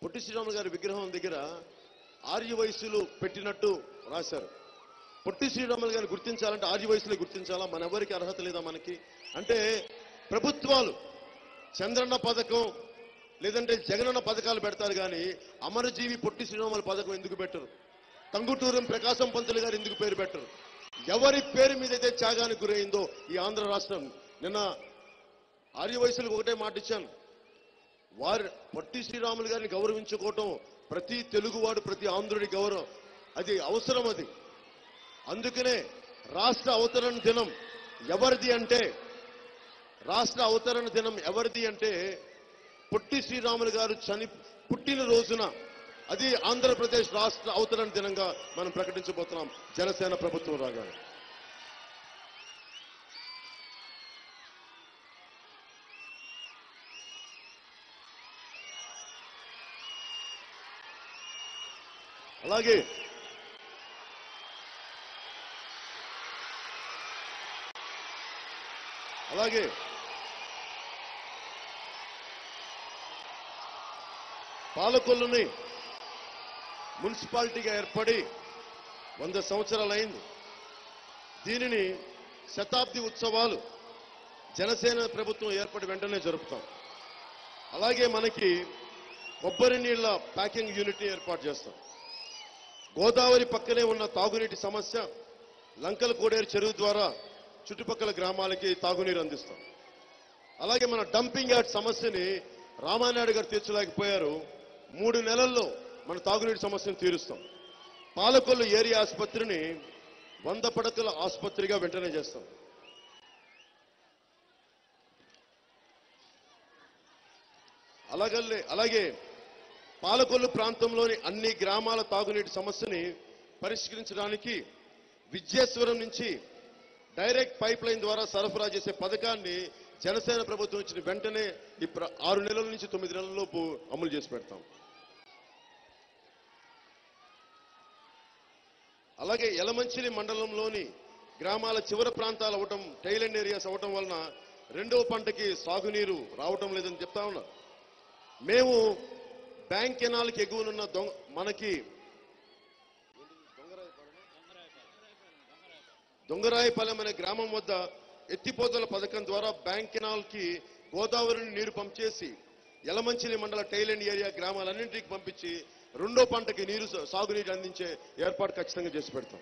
పొట్టి శ్రీరాములు గారి విగ్రహం దగ్గర ఆర్య వయస్సులు పెట్టినట్టు రాశారు పొట్టి శ్రీరాములు గారిని గుర్తించాలంటే ఆర్య వయసులో గుర్తించాలా మన ఎవరికి అర్హత లేదా మనకి అంటే ప్రభుత్వాలు చంద్రన్న పథకం లేదంటే జగనన్న పథకాలు పెడతారు కానీ అమరజీవి పొట్టి శ్రీరాముల పథకం ఎందుకు పెట్టరు టంగుటూరం ప్రకాశం పంతులు గారు ఎందుకు పేరు పెట్టరు ఎవరి పేరు మీద అయితే త్యాగానికి గురైందో ఈ ఆంధ్ర రాష్ట్రం నిన్న ఆర్య వయసులకు ఒకటే మాట ఇచ్చాను వారు పొట్టి శ్రీరాములు గారిని గౌరవించుకోవటం ప్రతి తెలుగువాడు ప్రతి ఆంధ్రుడి గౌరవం అది అవసరం అది అందుకనే రాష్ట్ర అవతరణ దినం ఎవరిది అంటే రాష్ట్ర అవతరణ దినం ఎవరిది అంటే పొట్టి శ్రీరాములు గారు చని పుట్టిన రోజున అది ఆంధ్రప్రదేశ్ రాష్ట్ర అవతరణ దినంగా మనం ప్రకటించబోతున్నాం జనసేన ప్రభుత్వం రాగానే అలాగే అలాగే పాలకొల్లుని మున్సిపాలిటీగా ఏర్పడి వంద సంవత్సరాలైంది దీనిని శతాబ్ది ఉత్సవాలు జనసేన ప్రభుత్వం ఏర్పడి వెంటనే జరుపుతాం అలాగే మనకి కొబ్బరి నీళ్ల ప్యాకింగ్ యూనిట్ని ఏర్పాటు చేస్తాం గోదావరి పక్కనే ఉన్న తాగునీటి సమస్య లంకల కోడేరు చెరువు ద్వారా చుట్టుపక్కల గ్రామాలకి తాగునీరు అందిస్తాం అలాగే మన డంపింగ్ యార్డ్ సమస్యని రామానాయుడు గారు తీర్చలేకపోయారు మూడు నెలల్లో మన తాగునీటి సమస్యను తీరుస్తాం పాలకొల్లు ఏరియా ఆసుపత్రిని వంద పడకల ఆసుపత్రిగా వెంటనే చేస్తాం అలాగల్లే అలాగే పాలకొల్లు ప్రాంతంలోని అన్ని గ్రామాల తాగునీటి సమస్యని పరిష్కరించడానికి విద్యేశ్వరం నుంచి డైరెక్ట్ పైప్ లైన్ ద్వారా సరఫరా చేసే పథకాన్ని జనసేన ప్రభుత్వం ఇచ్చిన వెంటనే ఈ ప్ర- ఆరు నెలల నుంచి తొమ్మిది నెలల లోపు అమలు చేసి పెడతాం అలాగే యలమంచిలి మండలంలోని గ్రామాల చివరి ప్రాంతాలు అవటం టైలెండ్ ఏరియాస్ అవటం వలన రెండవ పంటకి సాగునీరు రావటం లేదని చెప్తా ఉన్నా మేము బ్యాంక్ కెనాల్కి ఎగువనున్న దొంగ మనకి దొంగరాయపాలెం అనే గ్రామం వద్ద ఎత్తిపోతల పథకం ద్వారా బ్యాంక్ కెనాల్ కి గోదావరిని నీరు పంపచేసి యలమంచిలి మండల టైలెండ్ ఏరియా గ్రామాలన్నింటికి పంపించి రెండో పంటకి నీరు సా- సాగునీరు అందించే ఏర్పాటు ఖచ్చితంగా చేసి పెడతాం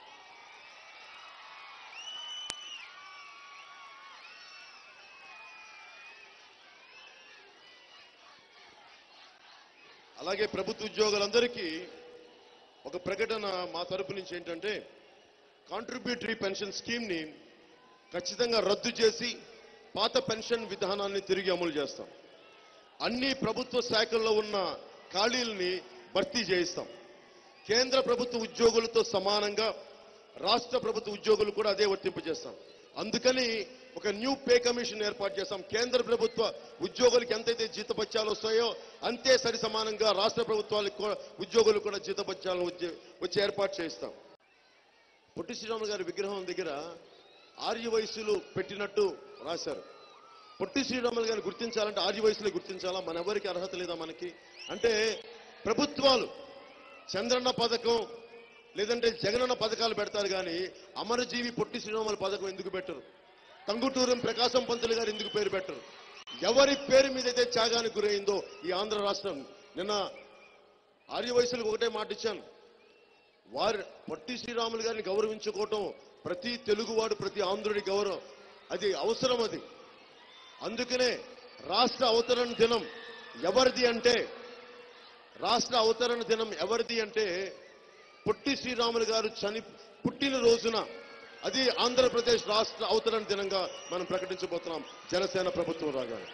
అలాగే ప్రభుత్వ ఉద్యోగులందరికీ ఒక ప్రకటన మా తరపు నుంచి ఏంటంటే కాంట్రిబ్యూటరీ పెన్షన్ స్కీమ్ ని ఖచ్చితంగా రద్దు చేసి పాత పెన్షన్ విధానాన్ని తిరిగి అమలు చేస్తాం అన్ని ప్రభుత్వ శాఖల్లో ఉన్న ఖాళీల్ని భర్తీ చేయిస్తాం కేంద్ర ప్రభుత్వ ఉద్యోగులతో సమానంగా రాష్ట్ర ప్రభుత్వ ఉద్యోగులు కూడా అదే వర్తింపజేస్తాం అందుకని ఒక న్యూ పే కమిషన్ ఏర్పాటు చేస్తాం కేంద్ర ప్రభుత్వ ఉద్యోగులకు ఎంతైతే జీతపత్యాలు వస్తాయో అంతే సరి సమానంగా రాష్ట్ర ప్రభుత్వాలకు కూడా ఉద్యోగులు కూడా జీతపత్యాలను వచ్చే వచ్చే ఏర్పాటు చేయిస్తాం పొట్టి శ్రీరాములు గారి విగ్రహం దగ్గర ఆర్య వయస్సులు పెట్టినట్టు రాశారు పొట్టి శ్రీరాములు గారిని గుర్తించాలంటే ఆర్య వయసులో గుర్తించాలా మన ఎవరికి అర్హత లేదా మనకి అంటే ప్రభుత్వాలు చంద్రన్న పథకం లేదంటే జగనన్న పథకాలు పెడతారు కానీ అమరజీవి పొట్టి శ్రీరాముల పథకం ఎందుకు పెట్టరు టంగుటూరం ప్రకాశం పంతులు గారు ఎందుకు పేరు పెట్టరు ఎవరి పేరు మీద అయితే త్యాగానికి గురైందో ఈ ఆంధ్ర రాష్ట్రం నిన్న ఆర్య వయసులకు ఒకటే మాట ఇచ్చాను వారు పొట్టి శ్రీరాములు గారిని గౌరవించుకోవటం ప్రతి తెలుగువాడు ప్రతి ఆంధ్రుడి గౌరవం అది అవసరం అది అందుకనే రాష్ట్ర అవతరణ దినం ఎవరిది అంటే రాష్ట్ర అవతరణ దినం ఎవరిది అంటే పొట్టి శ్రీరాములు గారు చని పుట్టిన రోజున అది ఆంధ్రప్రదేశ్ రాష్ట్ర అవతరణ దినంగా మనం ప్రకటించబోతున్నాం జనసేన ప్రభుత్వం రాగానే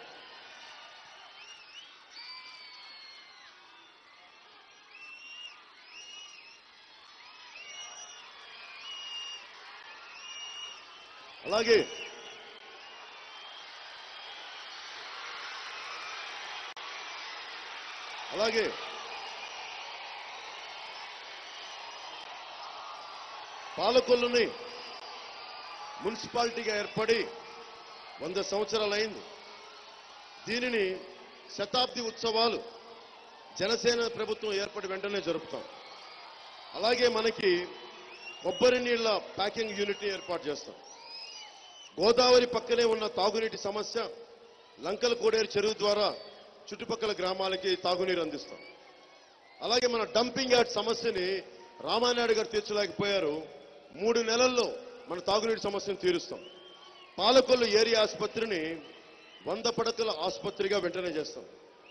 అలాగే అలాగే పాలకొల్లుని మున్సిపాలిటీగా ఏర్పడి వంద సంవత్సరాలైంది దీనిని శతాబ్ది ఉత్సవాలు జనసేన ప్రభుత్వం ఏర్పడి వెంటనే జరుపుతాం అలాగే మనకి కొబ్బరి నీళ్ల ప్యాకింగ్ యూనిట్ ఏర్పాటు చేస్తాం గోదావరి పక్కనే ఉన్న తాగునీటి సమస్య లంకల కోడేరు చెరువు ద్వారా చుట్టుపక్కల గ్రామాలకి తాగునీరు అందిస్తాం అలాగే మన డంపింగ్ యార్డ్ సమస్యని రామానాయుడు గారు తీర్చలేకపోయారు మూడు నెలల్లో మన తాగునీటి సమస్యను తీరుస్తాం పాలకొల్లు ఏరియా ఆసుపత్రిని వంద పడకల ఆసుపత్రిగా వెంటనే చేస్తాం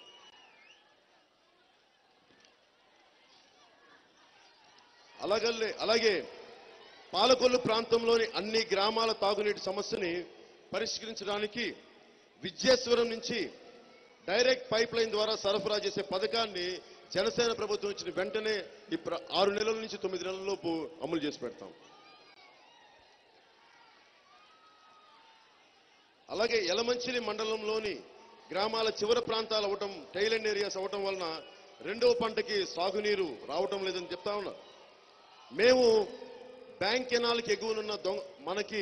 అలాగల్లే అలాగే పాలకొల్లు ప్రాంతంలోని అన్ని గ్రామాల తాగునీటి సమస్యని పరిష్కరించడానికి విద్యేశ్వరం నుంచి డైరెక్ట్ పైప్ లైన్ ద్వారా సరఫరా చేసే పథకాన్ని జనసేన ప్రభుత్వం ఇచ్చిన వెంటనే ఈ ప్ర- ఆరు నెలల నుంచి తొమ్మిది నెలల లోపు అమలు చేసి పెడతాం అలాగే యలమంచిలి మండలంలోని గ్రామాల చివరి ప్రాంతాలు అవ్వటం టైలెండ్ ఏరియాస్ అవ్వటం వలన రెండవ పంటకి సాగునీరు రావటం లేదని చెప్తా ఉన్నా మేము బ్యాంక్ కెనాల్కి ఎగువనున్న దొంగ మనకి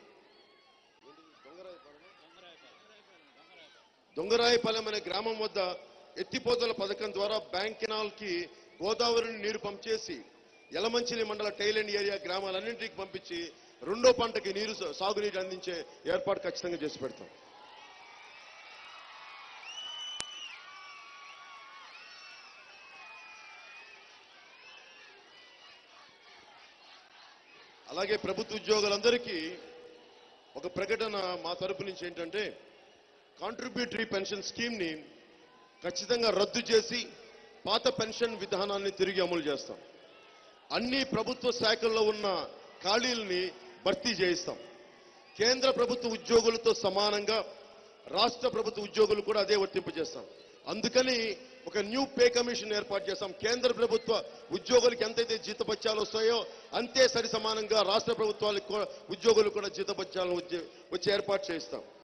దొంగరాయపాలెం అనే గ్రామం వద్ద ఎత్తిపోతల పథకం ద్వారా బ్యాంక్ కెనాల్ కి గోదావరిని నీరు పంచేసి యలమంచిలి మండల టైలెండ్ ఏరియా గ్రామాలన్నింటికి పంపించి రెండో పంటకి నీరు సా- సాగునీరు అందించే ఏర్పాటు ఖచ్చితంగా చేసి పెడతాం అలాగే ప్రభుత్వ ఉద్యోగులందరికీ ఒక ప్రకటన మా తరపు నుంచి ఏంటంటే కాంట్రిబ్యూటరీ పెన్షన్ స్కీమ్ ని ఖచ్చితంగా రద్దు చేసి పాత పెన్షన్ విధానాన్ని తిరిగి అమలు చేస్తాం అన్ని ప్రభుత్వ శాఖల్లో ఉన్న ఖాళీల్ని భర్తీ చేయిస్తాం కేంద్ర ప్రభుత్వ ఉద్యోగులతో సమానంగా రాష్ట్ర ప్రభుత్వ ఉద్యోగులు కూడా అదే వర్తింపజేస్తాం అందుకని ఒక న్యూ పే కమిషన్ ఏర్పాటు చేస్తాం కేంద్ర ప్రభుత్వ ఉద్యోగులకు ఎంతైతే జీతభత్యాలు వస్తాయో అంతే సరి సమానంగా రాష్ట్ర ప్రభుత్వాలకు కూడా- ఉద్యోగులు కూడా జీతభత్యాలను వచ్చే వచ్చే ఏర్పాటు చేయిస్తాం